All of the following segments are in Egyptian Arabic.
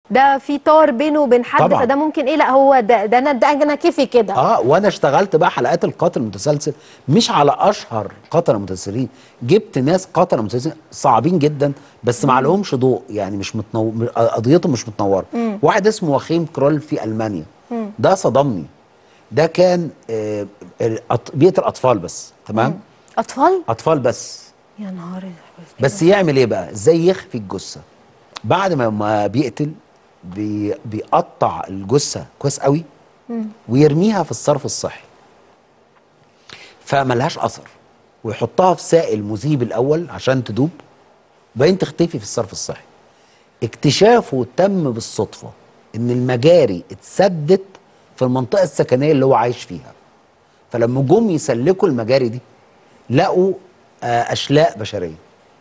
ده في طار بينه وبين حد طبعاً. فده ممكن ايه لا هو ده ده انا ده انا كيفي كده اه وانا اشتغلت بقى حلقات القاتل المتسلسل مش على اشهر قتله متسلسلين جبت ناس قتله متسلسلين صعبين جدا بس ما عليهمش ضوء يعني مش متنو... قضيتهم مش متنوره واحد اسمه وخيم كرول في المانيا ده صدمني ده كان آه الأط- بيقتل اطفال بس تمام اطفال اطفال بس يا نهار أسود. بس يعمل ايه بقى ازاي يخفي الجثه بعد ما ما بيقتل بي بيقطع الجثه كويس قوي ويرميها في الصرف الصحي فملهاش اثر ويحطها في سائل مذيب الاول عشان تدوب وبعدين تختفي في الصرف الصحي اكتشافه تم بالصدفه ان المجاري اتسدت في المنطقه السكنيه اللي هو عايش فيها فلما جم يسلكوا المجاري دي لقوا آه، اشلاء بشريه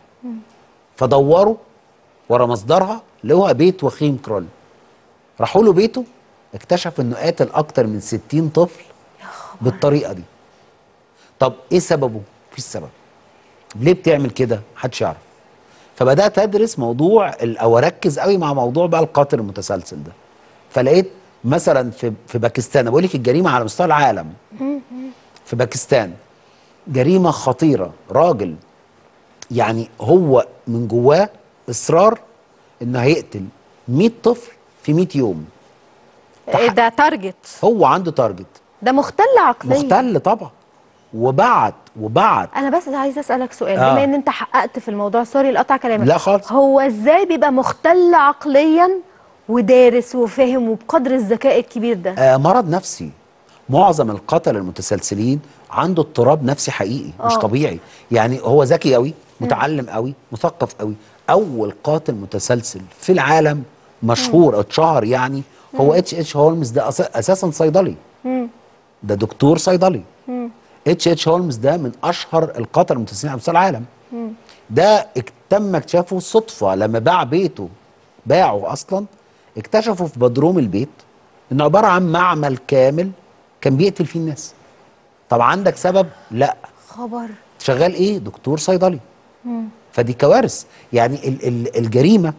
فدوروا ورا مصدرها لقوها بيت وخيم كرول راحوا له بيته اكتشف انه قاتل اكتر من 60 طفل بالطريقه دي طب ايه سببه مفيش سبب ليه بتعمل كده محدش يعرف فبدات ادرس موضوع ال- او اركز قوي مع موضوع بقى القاتل المتسلسل ده فلقيت مثلا في في باكستان أنا بقول لك الجريمه على مستوى العالم في باكستان جريمه خطيره راجل يعني هو من جواه اصرار انه هيقتل 100 طفل في 100 يوم إيه ده تارجت هو عنده تارجت ده مختل عقليا مختل طبعا وبعت وبعت انا بس عايزه اسالك سؤال آه. بما ان انت حققت في الموضوع سوري لقطع كلامك لا خالص. هو ازاي بيبقى مختل عقليا ودارس وفاهم وبقدر الذكاء الكبير ده آه مرض نفسي معظم القتل المتسلسلين عنده اضطراب نفسي حقيقي مش آه. طبيعي يعني هو ذكي قوي متعلم قوي مثقف قوي اول قاتل متسلسل في العالم مشهور او اتشهر يعني هو اتش اتش هولمز ده أس- اساسا صيدلي ده دكتور صيدلي اتش اتش هولمز ده من اشهر القتل المتسلسلين على مستوى العالم ده اك- تم اكتشافه صدفه لما باع بيته باعه اصلا اكتشفوا في بدروم البيت انه عباره عن معمل كامل كان بيقتل فيه الناس طب عندك سبب لا خبر شغال ايه دكتور صيدلي فدي كوارث يعني ال ال الجريمه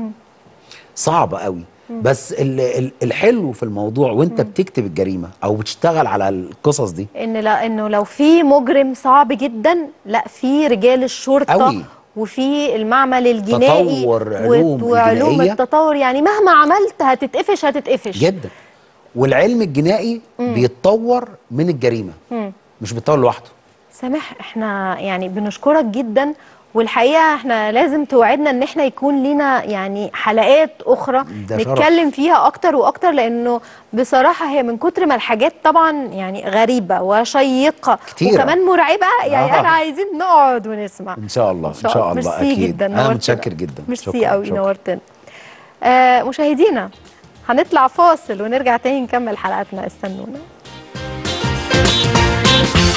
صعبه قوي بس ال ال الحلو في الموضوع وانت بتكتب الجريمه او بتشتغل على القصص دي ان لا انه لو في مجرم صعب جدا لا في رجال الشرطه أوي. وفي المعمل الجنائي تطور و- علوم وعلوم الجنائية. التطور يعني مهما عملت هتتقفش هتتقفش جدا والعلم الجنائي بيتطور من الجريمه مش بيتطور لوحده سامح احنا يعني بنشكرك جدا والحقيقه احنا لازم توعدنا ان احنا يكون لينا يعني حلقات اخرى ده شرف. نتكلم فيها اكتر واكتر لانه بصراحه هي من كتر ما الحاجات طبعا يعني غريبه وشيقه كتيرة. وكمان مرعبه يعني آه. احنا عايزين نقعد ونسمع ان شاء الله ان شاء الله ميرسي اكيد جدا انا نورتنا. متشكر جدا ميرسي شكراً، قوي شكراً. نورتنا آه مشاهدينا هنطلع فاصل ونرجع تاني نكمل حلقتنا استنونا